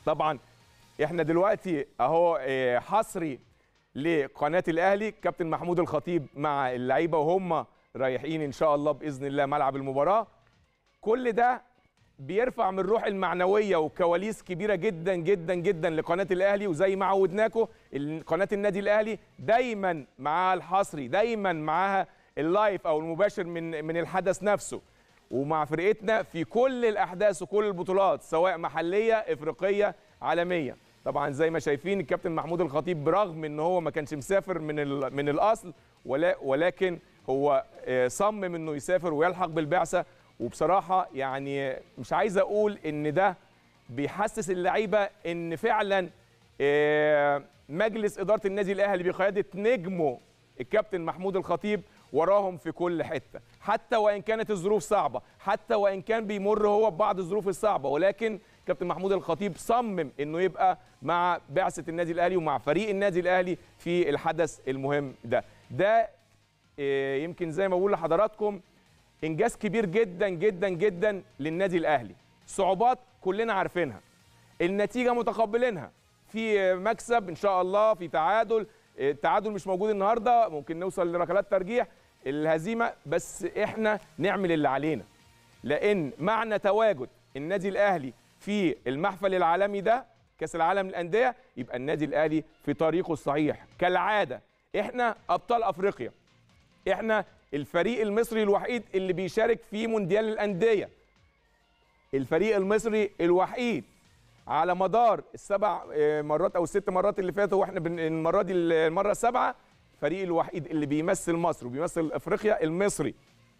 طبعا احنا دلوقتي اهو آه، حصري لقناه الاهلي كابتن محمود الخطيب مع اللعيبه وهم رايحين ان شاء الله باذن الله ملعب المباراه كل ده بيرفع من الروح المعنويه وكواليس كبيره جدا جدا جدا لقناه الاهلي وزي ما عودناكم ال- قناه النادي الاهلي دايما معاها الحصري دايما معاها اللايف او المباشر من من الحدث نفسه ومع فرقتنا في كل الاحداث وكل البطولات سواء محليه افريقيه عالميه طبعا زي ما شايفين الكابتن محمود الخطيب برغم ان هو ما كانش مسافر من ال- من الاصل ولا ولكن هو آه، صمم انه يسافر ويلحق بالبعثه وبصراحه يعني مش عايز اقول ان ده بيحسس اللعيبه ان فعلا آه، مجلس اداره النادي الاهلي بقياده نجمه الكابتن محمود الخطيب وراهم في كل حته حتى وان كانت الظروف صعبه حتى وان كان بيمر هو ببعض الظروف الصعبه ولكن كابتن محمود الخطيب صمم انه يبقى مع بعثه النادي الاهلي ومع فريق النادي الاهلي في الحدث المهم ده ده آه، يمكن زي ما بقول لحضراتكم انجاز كبير جدا جدا جدا للنادي الاهلي صعوبات كلنا عارفينها النتيجه متقبلينها في مكسب ان شاء الله في تعادل التعادل مش موجود النهارده ممكن نوصل لركلات ترجيح الهزيمه بس احنا نعمل اللي علينا لان معنى تواجد النادي الاهلي في المحفل العالمي ده كاس العالم للانديه يبقى النادي الاهلي في طريقه الصحيح كالعاده احنا ابطال افريقيا احنا الفريق المصري الوحيد اللي بيشارك في مونديال الانديه الفريق المصري الوحيد على مدار السبع آه، مرات او الست مرات اللي فاتوا واحنا بن- المره دي المره السابعه الفريق الوحيد اللي بيمثل مصر وبيمثل افريقيا المصري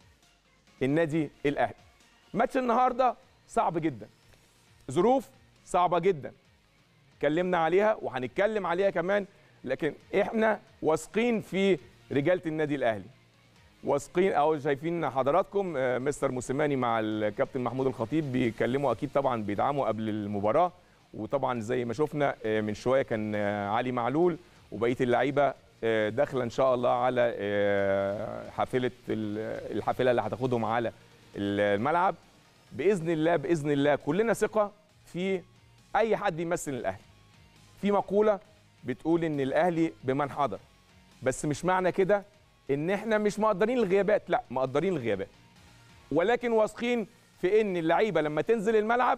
النادي الاهلي ماتش النهارده صعب جدا ظروف صعبه جدا اتكلمنا عليها وهنتكلم عليها كمان لكن احنا واثقين في رجاله النادي الاهلي واثقين او شايفين حضراتكم آه، مستر موسيماني مع الكابتن محمود الخطيب بيتكلموا اكيد طبعا بيدعموا قبل المباراه وطبعا زي ما شفنا آه، من شويه كان آه، علي معلول وبقيه اللعيبه آه، داخله ان شاء الله على آه، حافله ال- الحافله اللي هتاخدهم على الملعب باذن الله باذن الله كلنا ثقه في اي حد يمثل الاهلي في مقوله بتقول ان الاهلي بمن حضر بس مش معنى كده ان احنا مش مقدرين الغيابات لا مقدرين الغيابات ولكن واثقين في ان اللعيبه لما تنزل الملعب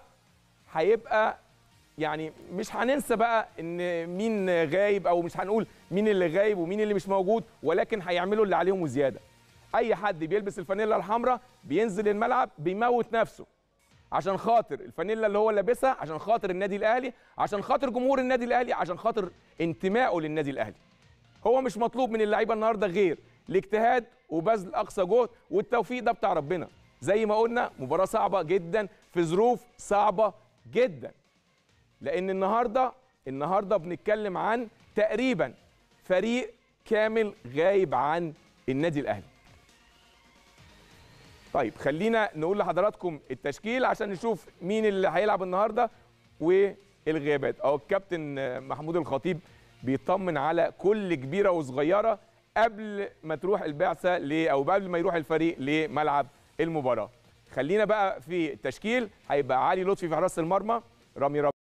هيبقى يعني مش هننسى بقى ان مين غايب او مش هنقول مين اللي غايب ومين اللي مش موجود ولكن هيعملوا اللي عليهم وزياده اي حد بيلبس الفانيلا الحمراء بينزل الملعب بيموت نفسه عشان خاطر الفانيلا اللي هو لابسها عشان خاطر النادي الاهلي عشان خاطر جمهور النادي الاهلي عشان خاطر انتمائه للنادي الاهلي هو مش مطلوب من اللعيبه النهارده غير الاجتهاد وبذل اقصى جهد والتوفيق ده بتاع ربنا زي ما قلنا مباراه صعبه جدا في ظروف صعبه جدا لان النهارده النهارده بنتكلم عن تقريبا فريق كامل غايب عن النادي الاهلي طيب خلينا نقول لحضراتكم التشكيل عشان نشوف مين اللي هيلعب النهارده والغيابات اهو الكابتن محمود الخطيب بيطمن على كل كبيره وصغيره قبل ما تروح البعثه ل او قبل ما يروح الفريق لملعب المباراه خلينا بقى في التشكيل هيبقى علي لطفي في حراسه المرمى رامي ربيعه